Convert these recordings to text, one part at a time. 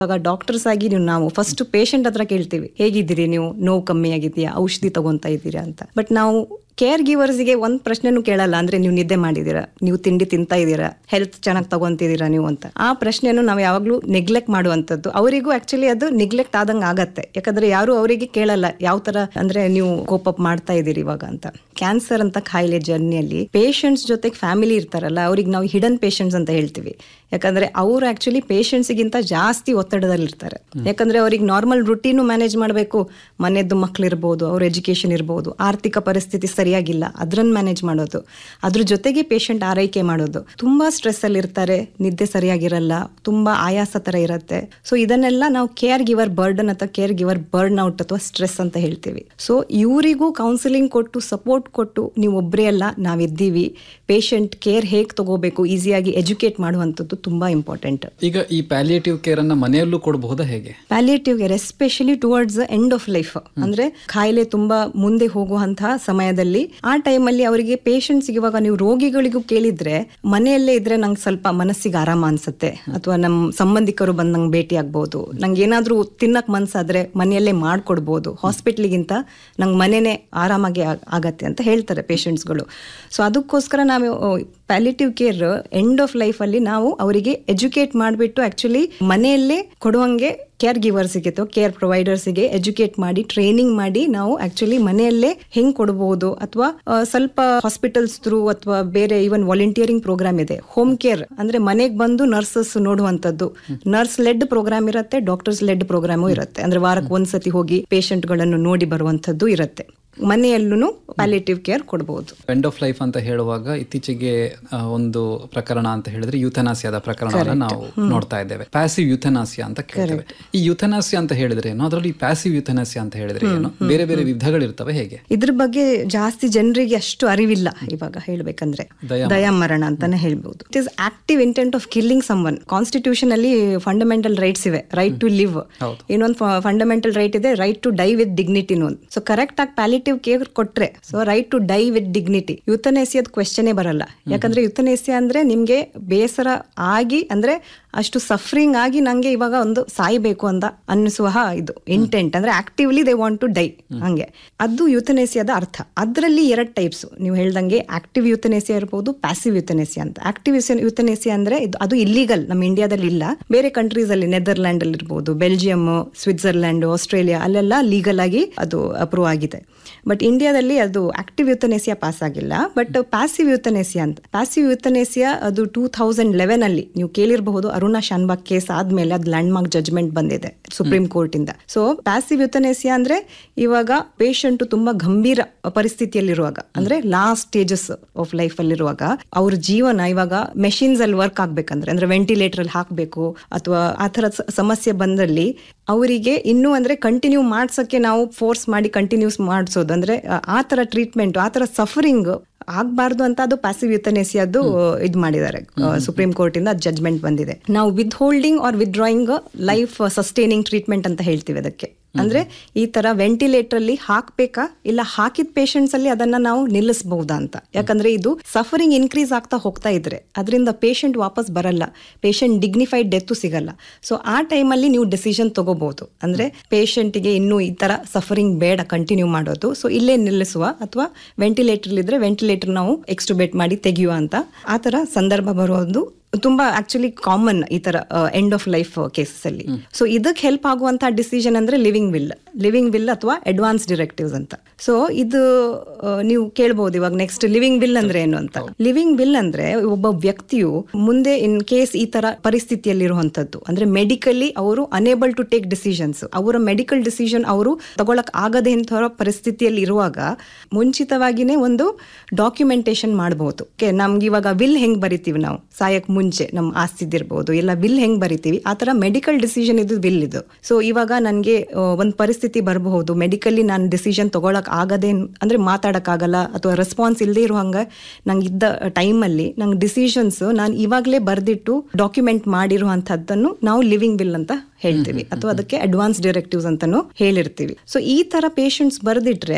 ಇವಾಗ ಡಾಕ್ಟರ್ಸ್ ಆಗಿ ನೀವು ನಾವು ಫಸ್ಟ್ ಪೇಷಂಟ್ ಹತ್ರ ಕೇಳ್ತೀವಿ ಹೇಗಿದ್ದೀರಿ ನೀವು ನೋವು ಕಮ್ಮಿ ಆಗಿದೆಯಾ ಔಷಧಿ ತಗೊಂತಾ ಇದ್ದೀರಾ ಅಂತ ಬಟ್ ನಾವು ಕೇರ್ ಗಿವರ್ಸ್ಗೆ ಒಂದ್ ಪ್ರಶ್ನೆನೂ ಕೇಳಲ್ಲ ಅಂದ್ರೆ ನೀವು ನಿದ್ದೆ ಮಾಡಿದೀರಾ ನೀವು ತಿಂಡಿ ತಿಂತಾ ಇದ್ದೀರಾ ಹೆಲ್ತ್ ಚೆನ್ನಾಗಿ ತಗೊಂತಿದ್ದೀರಾ ನೀವು ಅಂತ ಆ ಪ್ರಶ್ನೆಯನ್ನು ನಾವು ಯಾವಾಗ್ಲೂ ನೆಗ್ಲೆಕ್ಟ್ ಮಾಡುವಂತದ್ದು ಅವರಿಗೂ ಆಕ್ಚುಲಿ ಅದು ನೆಗ್ಲೆಕ್ಟ್ ಆದಂಗೆ ಆಗತ್ತೆ ಯಾಕಂದ್ರೆ ಯಾರು ಅವರಿಗೆ ಕೇಳಲ್ಲ ಯಾವ ತರ ಅಂದ್ರೆ ನೀವು ಕೋಪ್ ಅಪ್ ಮಾಡ್ತಾ ಇದ್ದೀರಿ ಇವಾಗ ಅಂತ ಕ್ಯಾನ್ಸರ್ ಅಂತ ಕಾಯಿಲೆ ಜರ್ನಿಯಲ್ಲಿ ಪೇಷಂಟ್ಸ್ ಜೊತೆಗೆ ಫ್ಯಾಮಿಲಿ ಇರ್ತಾರಲ್ಲ ಅವ್ರಿಗೆ ನಾವು ಹಿಡನ್ ಪೇಷಂಟ್ಸ್ ಅಂತ ಹೇಳ್ತೀವಿ ಯಾಕಂದ್ರೆ ಅವರು ಆಕ್ಚುಲಿ ಪೇಷಂಟ್ಸ್ಗಿಂತ ಜಾಸ್ತಿ ಒತ್ತಡದಲ್ಲಿರ್ತಾರೆ ಯಾಕಂದ್ರೆ ಅವ್ರಿಗೆ ನಾರ್ಮಲ್ ರುಟೀನು ಮ್ಯಾನೇಜ್ ಮಾಡಬೇಕು ಮನೆಯದ್ದು ಮಕ್ಳು ಇರ್ಬೋದು ಅವ್ರ ಎಜುಕೇಶನ್ ಇರ್ಬೋದು ಆರ್ಥಿಕ ಪರಿಸ್ಥಿತಿ ಸರಿಯಾಗಿಲ್ಲ ಅದ್ರನ್ನ ಮ್ಯಾನೇಜ್ ಮಾಡೋದು ಅದ್ರ ಜೊತೆಗೆ ಪೇಷಂಟ್ ಆರೈಕೆ ಮಾಡೋದು ತುಂಬಾ ಸ್ಟ್ರೆಸ್ ಅಲ್ಲಿ ಇರ್ತಾರೆ ನಿದ್ದೆ ಸರಿಯಾಗಿರಲ್ಲ ತುಂಬಾ ಆಯಾಸ ತರ ಇರುತ್ತೆ ಸೊ ಇದನ್ನೆಲ್ಲ ನಾವು ಕೇರ್ ಗಿವರ್ ಬರ್ಡನ್ ಅಥವಾ ಕೇರ್ ಗಿವರ್ ಬರ್ನ್ ಔಟ್ ಅಥವಾ ಸ್ಟ್ರೆಸ್ ಅಂತ ಹೇಳ್ತೀವಿ ಸೊ ಇವರಿಗೂ ಕೌನ್ಸಿಲಿಂಗ್ ಕೊಟ್ಟು ಸಪೋರ್ಟ್ ಕೊಟ್ಟು ನೀವು ಒಬ್ಬರೇ ಅಲ್ಲ ನಾವಿದ್ದೀವಿ ಪೇಷಂಟ್ ಕೇರ್ ಹೇಗೆ ತಗೋಬೇಕು ಈಸಿಯಾಗಿ ಎಜುಕೇಟ್ ಮಾಡುವಂಥದ್ದು ತುಂಬಾ ಇಂಪಾರ್ಟೆಂಟ್ ಈಗ ಈ ಪ್ಯಾಲಿಯೇಟಿವ್ ಕೇರ್ ಅನ್ನ ಮನೆಯಲ್ಲೂ ಕೊಡಬಹುದಾ ಹೇಗೆ palliative care especially towards end of life ಅಂದ್ರೆ ಕಾಯಿಲೆ ತುಂಬಾ ಮುಂದೆ ಹೋಗುವಂತಹ ಸಮಯದಲ್ಲಿ ಆ ಟೈಮಲ್ಲಿ ಅವರಿಗೆ ಪೇಷಂಟ್ಸ್ ಇವಾಗ ನೀವು ರೋಗಿಗಳಿಗೂ ಕೇಳಿದ್ರೆ ಮನೆಯಲ್ಲೇ ಇದ್ರೆ ನಂಗೆ ಸ್ವಲ್ಪ ಮನಸ್ಸಿಗೆ ಆರಾಮ ಅನ್ಸುತ್ತೆ ಅಥವಾ ನಮ್ಮ ಸಂಬಂಧಿಕರು ಬಂದ್ ನಂಗೆ ಭೇಟಿ ಆಗ್ಬೋದು ನಂಗೆ ಏನಾದ್ರೂ ತಿನ್ನಕ್ ಮನ್ಸಾದ್ರೆ ಮನೆಯಲ್ಲೇ ಮಾಡ್ಕೊಡ್ಬೋದು ಹಾಸ್ಪಿಟ್ಲಿಗಿಂತ ನಂಗೆ ಮನೆನೇ ಆರಾಮಾಗಿ ಆಗ್- ಆಗತ್ತೆ ಅಂತ ಹೇಳ್ತಾರೆ ಪೇಷಂಟ್ಸ್ಗಳು ಸೊ ಅದಕ್ಕೋಸ್ಕರ ನಾವು ಪ್ಯಾಲಿಟಿವ್ ಕೇರ್ ಎಂಡ್ ಆಫ್ ಲೈಫಲ್ಲಿ ನಾವು ಅವರಿಗೆ ಎಜುಕೇಟ್ ಮಾಡಿಬಿಟ್ಟು ಆಕ್ಚುಲಿ ಮನೆಯಲ್ಲೇ ಕೊಡುವಂಗೆ ಕೇರ್ ಗಿವರ್ಸಿಗೆ ಅಥವಾ ಕೇರ್ ಪ್ರೊವೈಡರ್ಸಿಗೆ ಎಜುಕೇಟ್ ಮಾಡಿ ಟ್ರೈನಿಂಗ್ ಮಾಡಿ ನಾವು ಆಕ್ಚುಲಿ ಮನೆಯಲ್ಲೇ ಹೆಂಗ್ ಕೊಡಬಹುದು ಅಥವಾ ಸ್ವಲ್ಪ ಹಾಸ್ಪಿಟಲ್ಸ್ ಥ್ರೂ ಅಥವಾ ಬೇರೆ ಈವನ್ ವಾಲಂಟಿಯರಿಂಗ್ ಪ್ರೋಗ್ರಾಮ್ ಇದೆ ಹೋಮ್ ಕೇರ್ ಅಂದ್ರೆ ಮನೆಗೆ ಬಂದು ನರ್ಸಸ್ ನೋಡುವಂತದ್ದು ನರ್ಸ್ ಲೆಡ್ ಪ್ರೋಗ್ರಾಮ್ ಇರುತ್ತೆ ಡಾಕ್ಟರ್ಸ್ ಲೆಡ್ ಪ್ರೋಗ್ರಾಮು ಇರುತ್ತೆ ಅಂದ್ರೆ ವಾರಕ್ಕೆ ಒಂದ್ಸತಿ ಹೋಗಿ patient ಗಳನ್ನು ನೋಡಿ ಬರುವಂತದ್ದು ಇರುತ್ತೆ ಮನೆಯಲ್ಲೂ ಪ್ಯಾಲಿಟಿವ್ ಕೇರ್ ಕೊಡಬಹುದು ಎಂಡ್ ಆಫ್ ಲೈಫ್ ಅಂತ ಹೇಳುವಾಗ ಇತ್ತೀಚೆಗೆ ಆ, ಒಂದು ಪ್ರಕರಣ ಅಂತ ಹೇಳಿದ್ರೆ ಯುಥನಾಸಿಯಾದ ಪ್ರಕರಣವನ್ನ ನಾವು ನೋಡ್ತಾ ಇದ್ದೇವೆ ಪ್ಯಾಸಿವ್ ಯುಥನಾಸಿಯಾ ಅಂತ ಕೇಳ್ತೇವೆ ಈ ಯುಥನಾಸಿಯಾ ಅಂತ ಹೇಳಿದ್ರೆ ಏನು ಅದರಲ್ಲಿ ಪ್ಯಾಸಿವ್ ಯುಥನಾಸಿಯಾ ಅಂತ ಹೇಳಿದ್ರೆ ಏನು ಬೇರೆ ಬೇರೆ ವಿಧಗಳಿರ್ತವೆ ಹೇಗೆ ಇದ್ರ ಬಗ್ಗೆ ಜಾಸ್ತಿ ಜನರಿಗೆ ಅಷ್ಟು ಅರಿವಿಲ್ಲ ಇವಾಗ ಹೇಳ್ಬೇಕಂದ್ರೆ ದಯಾಮರಣ ಅಂತಾನೆ ಹೇಳ್ಬಹುದು it is active intent of killing someone constitution ಅಲ್ಲಿ ಫಂಡಮೆಂಟಲ್ ರೈಟ್ಸ್ ಇವೆ ರೈಟ್ ಟು ಲಿವ್ ಇನ್ನೊಂದು ಫಂಡಮೆಂಟಲ್ ರೈಟ್ ಇದೆ right to die with dignity ಒಂದು ಸೊ ಕರೆಕ್ಟ್ ಆಗಿ ಪ್ಯಾಲಿಟಿವ್ ಕೇರ್ ಕೊಟ್ರೆ so right to die with dignity ಯುತನೇಸಿಯದ ಕ್ವೆಶನೇ ಬರಲ್ಲ ಯಾಕಂದ್ರೆ ಯುತನೇಸಿಯಾ ಅಂದ್ರೆ ನಿಮ್ಗೆ ಬೇಸರ ಆಗಿ ಅಂದ್ರೆ ಅಷ್ಟು ಸಫರಿಂಗ್ ಆಗಿ ನಂಗೆ ಇವಾಗ ಒಂದು ಸಾಯ್ಬೇಕು ಅಂತ ಅನ್ನಿಸುವ ಇದು ಇಂಟೆಂಟ್ ಅಂದ್ರೆ actively they want to die ಹಂಗೆ ಅದು ಯುತನೇಸಿಯಾದ ಅರ್ಥ ಅದರಲ್ಲಿ ಎರಡು ಟೈಪ್ಸ್ ನೀವು ಹೇಳ್ದಂಗೆ ಆಕ್ಟಿವ್ ಯುತನೇಸಿಯಾ ಇರ್ಬೋದು ಪ್ಯಾಸಿವ್ ಯುತನೇಸಿಯಾ ಅಂತ ಆಕ್ಟಿವ್ ಯುತನೇಸಿಯಾ ಅಂದ್ರೆ ಇದು ಅದು ಇಲ್ಲಿಗಲ್ ನಮ್ಮ ಇಂಡಿಯಾದಲ್ಲಿ ಇಲ್ಲ ಬೇರೆ ಕಂಟ್ರೀಸ್ ಅಲ್ಲಿ ನೆದರ್ಲ್ಯಾಂಡ್ ಅಲ್ಲಿ ಇರ್ಬೋದು ಬೆಲ್ಜಿಯಂ ಸ್ವಿಟ್ಜರ್ಲ್ಯಾಂಡ್ ಆಸ್ಟ್ರೇಲಿಯಾ ಅಲ್ಲೆಲ್ಲ ಲೀಗಲ್ ಆಗಿ ಅದು ಅಪ್ರೂವ್ ಆಗಿದೆ ಬಟ್ ಇಂಡಿಯಾದಲ್ಲಿ ಅದು ಆಕ್ಟಿವ್ ಯುತನೇಸಿಯಾ ಪಾಸ್ ಆಗಿಲ್ಲ ಬಟ್ ಪ್ಯಾಸಿವ್ ಯುತನೇಸಿಯಾ ಅಂತ ಪ್ಯಾಸಿವ್ ಯುತನೇಸಿಯಾ ಅದು ಟೂ ತೌಸಂಡ್ ಲೆವೆನ್ ಅಲ್ಲಿ ನೀವು ಕೇಳಿರಬಹುದು ಅರುಣಾ ಶಾನ್ಬಾಗ್ ಕೇಸ್ ಆದ್ಮೇಲೆ ಅದು ಲ್ಯಾಂಡ್ ಮಾರ್ಕ್ ಜಜ್ಮೆಂಟ್ ಬಂದಿದೆ ಸುಪ್ರೀಂ ಕೋರ್ಟ್ ಇಂದ ಸೊ ಪ್ಯಾಸಿವ್ ಯುತನೇಸಿಯಾ ಅಂದ್ರೆ ಇವಾಗ ಪೇಷಂಟ್ ತುಂಬಾ ಗಂಭೀರ ಪರಿಸ್ಥಿತಿಯಲ್ಲಿರುವಾಗ ಅಂದ್ರೆ ಲಾಸ್ಟ್ ಸ್ಟೇಜಸ್ ಆಫ್ ಲೈಫ್ ಅಲ್ಲಿರುವಾಗ ಅವ್ರ ಜೀವನ ಇವಾಗ ಮೆಷಿನ್ಸ್ ಅಲ್ಲಿ ವರ್ಕ್ ಆಗ್ಬೇಕಂದ್ರೆ ಅಂದ್ರೆ ವೆಂಟಿಲೇಟರ್ ಅಲ್ಲಿ ಹಾಕ್ಬೇಕು ಅಥವಾ ಆ ತರ ಸ- ಸಮಸ್ಯೆ ಬಂದಲ್ಲಿ ಅವರಿಗೆ ಇನ್ನೂ ಅಂದ್ರೆ ಕಂಟಿನ್ಯೂ ಮಾಡ್ಸಕ್ಕೆ ನಾವು ಫೋರ್ಸ್ ಮಾಡಿ ಕಂಟಿನ್ಯೂಸ್ ಮಾಡಿಸೋದು ಅಂದ್ರೆ ಆ- ಆ ತರ ಟ್ರೀಟ್ಮೆಂಟ್ ಆ ತರ ಸಫರಿಂಗ್ ಆಗ್ಬಾರ್ದು ಅಂತ ಅದು ಪ್ಯಾಸಿವ್ ಯುತನೇಸಿಯದ್ದು ಇದು ಮಾಡಿದ್ದಾರೆ ಸುಪ್ರೀಂ ಕೋರ್ಟ್ ಇಂದ ಜಜ್ಮೆಂಟ್ ಬಂದಿದೆ ನಾವು withholding or withdrawing life sustaining treatment ಅಂತ ಹೇಳ್ತೀವಿ ಅದಕ್ಕೆ ಅಂದ್ರೆ ಈ ತರ ವೆಂಟಿಲೇಟರ್ ಅಲ್ಲಿ ಹಾಕ್ಬೇಕಾ ಇಲ್ಲ ಹಾಕಿದ ಪೇಷಂಟ್ಸ್ ಅಲ್ಲಿ ಅದನ್ನ ನಾವು ನಿಲ್ಲಿಸಬಹುದಾ ಅಂತ ಯಾಕಂದ್ರೆ ಇದು ಸಫರಿಂಗ್ ಇನ್ಕ್ರೀಸ್ ಆಗ್ತಾ ಹೋಗ್ತಾ ಇದ್ರೆ ಅದರಿಂದ ಪೇಷಂಟ್ ವಾಪಸ್ ಬರಲ್ಲ ಪೇಷಂಟ್ ಡಿಗ್ನಿಫೈಡ್ ಡೆತ್ತು ಸಿಗಲ್ಲ ಸೊ ಆ ಟೈಮಲ್ಲಿ ನೀವು ಡಿಸಿಷನ್ ತಗೋಬಹುದು ಅಂದ್ರೆ ಪೇಷಂಟ್ಗೆ ಇನ್ನೂ ಈ ತರ ಸಫರಿಂಗ್ ಬೇಡ ಕಂಟಿನ್ಯೂ ಮಾಡೋದು ಸೊ ಇಲ್ಲೇ ನಿಲ್ಲಿಸುವ ಅಥವಾ ವೆಂಟಿಲೇಟರ್ ಇದ್ರೆ ವೆಂಟಿಲೇಟರ್ ನಾವು ಎಕ್ಸ್ಟುಬೇಟ್ ಮಾಡಿ ತೆಗೆಯುವ ಅಂತ ಆ ತರ ಸಂದರ್ಭ ಬರೋದು ತುಂಬಾ ಆಕ್ಚುಲಿ ಕಾಮನ್ ಈ ತರ ಎಂಡ್ ಆಫ್ ಲೈಫ್ ಕೇಸಸ್ ಅಲ್ಲಿ ಸೊ ಇದಕ್ಕೆ ಹೆಲ್ಪ್ ಆಗುವಂತಹ ಡಿಸಿಷನ್ ಅಂದ್ರೆ ಲಿವಿಂಗ್ ವಿಲ್ ಲಿವಿಂಗ್ ವಿಲ್ ಅಥವಾ ಅಡ್ವಾನ್ಸ್ ಡಿರೆಕ್ಟಿವ್ಸ್ ಅಂತ ಸೊ ಇದು ಆ, ನೀವು ಕೇಳ್ಬೋದು ಇವಾಗ ನೆಕ್ಸ್ಟ್ ಲಿವಿಂಗ್ ವಿಲ್ ಅಂದ್ರೆ ಏನು ಅಂತ ಲಿವಿಂಗ್ ವಿಲ್ ಅಂದ್ರೆ ಒಬ್ಬ ವ್ಯಕ್ತಿಯು ಮುಂದೆ ಇನ್ ಕೇಸ್ ಈ ತರ ಪರಿಸ್ಥಿತಿಯಲ್ಲಿರುವಂತದ್ದು ಅಂದ್ರೆ ಮೆಡಿಕಲಿ ಅವರು ಅನೇಬಲ್ ಟು ಟೇಕ್ ಡಿಸಿಷನ್ಸ್ ಅವರ ಮೆಡಿಕಲ್ ಡಿಸಿಷನ್ ಅವರು ತಗೊಳಕ್ ಆಗದೆ ಇಂಥ ಪರಿಸ್ಥಿತಿಯಲ್ಲಿ ಇರುವಾಗ ಮುಂಚಿತವಾಗಿನೇ ಒಂದು ಡಾಕ್ಯುಮೆಂಟೇಶನ್ ಮಾಡಬಹುದು ನಮ್ಗೆ ಇವಾಗ ವಿಲ್ ಹೆಂಗ್ ಬರಿತೀವಿ ನಾವು ಸಾಯಕ್ ಮುಂಚೆ ನಮ್ಮ ಆಸ್ತಿದಿರ್ಬೋದು ಇಲ್ಲ ವಿಲ್ ಹೆಂಗ್ ಬರಿತೀವಿ ಆ ತರ ಮೆಡಿಕಲ್ ಡಿಸಿಷನ್ ಇದು ವಿಲ್ ಇದು ಸೊ ಇವಾಗ ನನಗೆ ಒಂದು ಪರಿಸ್ಥಿತಿ ಬರಬಹುದು ಮೆಡಿಕಲಿ ನಾನು ಡಿಸಿಷನ್ ತಗೊಳಕ್ ಆಗದೆ ಅಂದ್ರೆ ಮಾತಾಡಕ್ ಆಗಲ್ಲ ಅಥವಾ ರೆಸ್ಪಾನ್ಸ್ ಇಲ್ಲದೆ ಇರುವಂಗ ನಂಗೆ ಇದ್ದ ಟೈಮಲ್ಲಿ ನಂಗೆ ಡಿಸಿಷನ್ಸ್ ನಾನು ಇವಾಗಲೇ ಬರೆದಿಟ್ಟು ಡಾಕ್ಯುಮೆಂಟ್ ಮಾಡಿರುವಂತಹದ್ದನ್ನು ನಾವು ಲಿವಿಂಗ್ ವಿಲ್ ಅಂತ ಹೇಳ್ತೀವಿ ಅಥವಾ ಅದಕ್ಕೆ ಅಡ್ವಾನ್ಸ್ ಡೈರೆಕ್ಟಿವ್ಸ್ ಅಂತಾನು ಹೇಳಿರ್ತೀವಿ ಸೊ ಈ ತರ ಪೇಷಂಟ್ಸ್ ಬರೆದಿಟ್ರೆ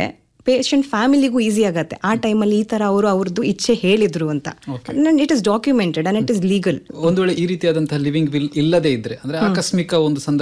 ಪೇಷಂಟ್ ಫ್ಯಾಮಿಲಿಗೂ ಈಸಿ ಆಗತ್ತೆ ಆ ಟೈಮಲ್ಲಿ ಈ ತರ ಅವರು ಅವ್ರದ್ದು ಇಚ್ಛೆ ಹೇಳಿದ್ರು ಅಂತ it is documented and it is legal ಒಂದು ವೇಳೆ ಈ ರೀತಿಯಾದಂತಹ ಲಿವಿಂಗ್ ವಿಲ್ ಇಲ್ಲದೆ ಇದ್ರೆ ಅಂದ್ರೆ ಆಕಸ್ಮಿಕ ಒಂದು ಸಂದರ್ಭ